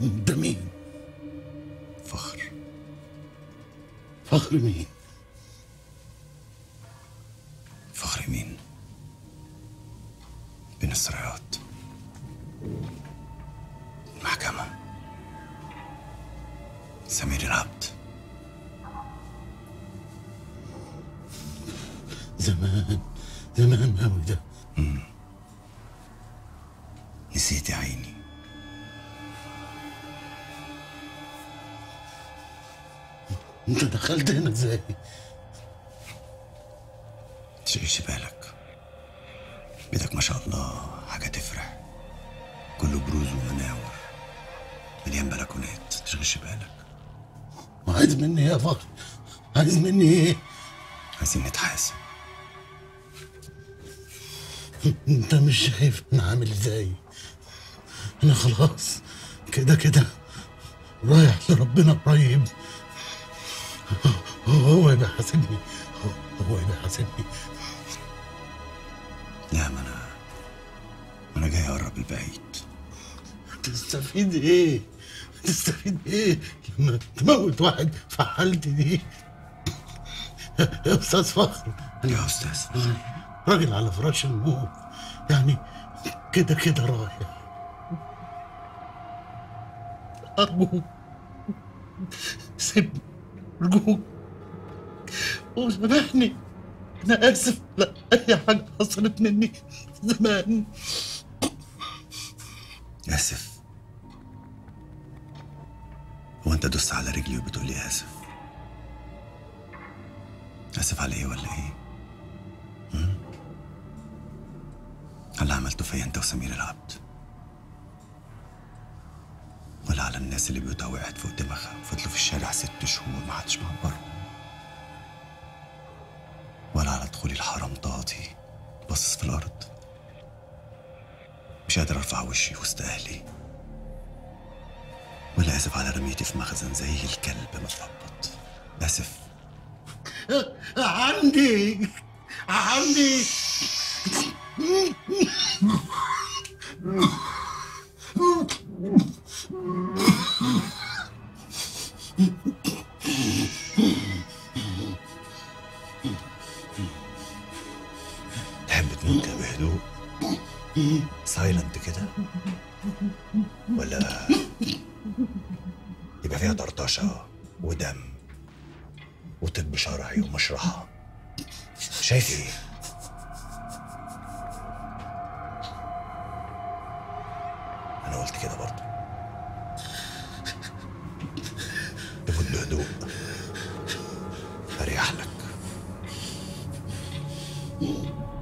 انت مين فخر فخر مين فخر مين بين السرايات المحكمة سمير العبد زمان زمان قوي ده نسيت يا عيني انت دخلت هنا ازاي تشغلش بالك بيتك ما شاء الله حاجة تفرح كله بروز ومناور مليان بلكونات تشغلش بالك وعايز مني ايه يا فخر عايز مني ايه عايزين نتحاسب انت مش شايف انا عامل ازاي انا خلاص كده كده رايح لربنا قريب هو هو اللي بيحاسبني هو- هو اللي بيحاسبني لا ما انا ما انا جاي اقرب البعيد تستفيد ايه تستفيد ايه لما تموت واحد في حالتي دي يا استاذ فخر يا استاذ راجل على فراش الموت يعني كده كده رايح أرجوك سيبني أرجوك وسامحني أنا آسف لا أي حاجة حصلت مني زمان اسف هو انت دوست على رجلي وبتقول لي اسف اسف على ايه ولا ايه هم؟ على اللي عملته فيا انت وسمير العبد ولا على الناس اللي بيوتها وقعت فوق دماغها وفضلوا في الشارع ست شهور ما حدش معبرهم ولا على دخولي الحرم طاطي باصص في الارض مش قادر ارفع وشي وسط اهلي ولا اسف على رميتي في مخزن زي الكلب متربط اسف عندي عندي تحب تموت كده بهدوء سايلنت كده ولا يبقى فيها طرطشة ودم وطب شرعي ومشرحة شايف ايه؟ أنا قلت كده برضه تموت بهدوء أريح لك